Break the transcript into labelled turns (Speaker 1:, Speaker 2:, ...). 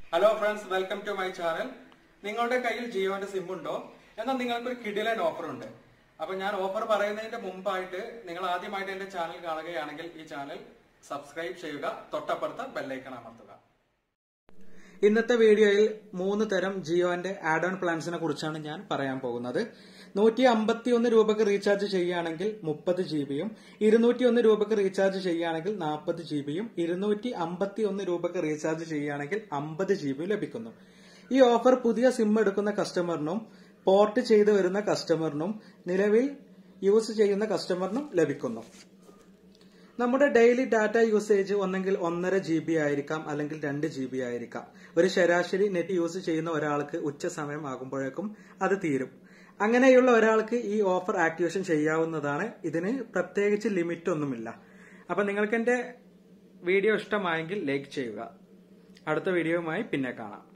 Speaker 1: hello friends welcome to my channel നിങ്ങളുടെ കയ്യിൽ ജിയോന്റെ SIM ഉണ്ടോ എന്നാൽ നിങ്ങൾക്കൊരു കിടിലൻ ഓഫർ ഉണ്ട് അപ്പൊ ഞാൻ ഓഫർ പറയുന്നതിന്റെ മുമ്പായിട്ട് നിങ്ങൾ ആദ്യമായിട്ട് എന്റെ ചാനൽ കാണുകയാണെങ്കിൽ ഈ ചാനൽ സബ്സ്ക്രൈബ് ചെയ്യുക തൊട്ടപ്പുറത്ത് ബെല്ലൈക്കൺ അമർത്തുക ഇന്നത്തെ വീഡിയോയിൽ മൂന്ന് തരം ജിയോന്റെ ആഡ് ഓൺ പ്ലാൻസിനെ കുറിച്ചാണ് ഞാൻ പറയാൻ പോകുന്നത് നൂറ്റി അമ്പത്തി ഒന്ന് രൂപക്ക് റീചാർജ് ചെയ്യുകയാണെങ്കിൽ മുപ്പത് ജി ബിയും ഇരുന്നൂറ്റി ഒന്ന് രൂപക്ക് റീചാർജ് ചെയ്യുകയാണെങ്കിൽ നാൽപ്പത് ജി ബിയും ഇരുന്നൂറ്റി അമ്പത്തി ഒന്ന് രൂപക്ക് റീചാർജ് ചെയ്യുകയാണെങ്കിൽ അമ്പത് ജി ബിയും ലഭിക്കുന്നു ഈ ഓഫർ പുതിയ സിം എടുക്കുന്ന കസ്റ്റമറിനും പോർട്ട് ചെയ്തു വരുന്ന കസ്റ്റമറിനും നിലവിൽ യൂസ് ചെയ്യുന്ന കസ്റ്റമറിനും ലഭിക്കുന്നു നമ്മുടെ ഡെയിലി ഡാറ്റ യൂസേജ് ഒന്നെങ്കിൽ ഒന്നര ജി ബി ആയിരിക്കാം അല്ലെങ്കിൽ രണ്ട് ജി ബി ആയിരിക്കാം ഒരു ശരാശരി നെറ്റ് യൂസ് ചെയ്യുന്ന ഒരാൾക്ക് ഉച്ച സമയം ആകുമ്പോഴേക്കും അത് തീരും അങ്ങനെയുള്ള ഒരാൾക്ക് ഈ ഓഫർ ആക്ടിവേഷൻ ചെയ്യാവുന്നതാണ് ഇതിന് പ്രത്യേകിച്ച് ലിമിറ്റ് ഒന്നുമില്ല അപ്പൊ നിങ്ങൾക്ക് എന്റെ വീഡിയോ ഇഷ്ടമായെങ്കിൽ ലൈക്ക് ചെയ്യുക അടുത്ത വീഡിയോയുമായി പിന്നെ കാണാം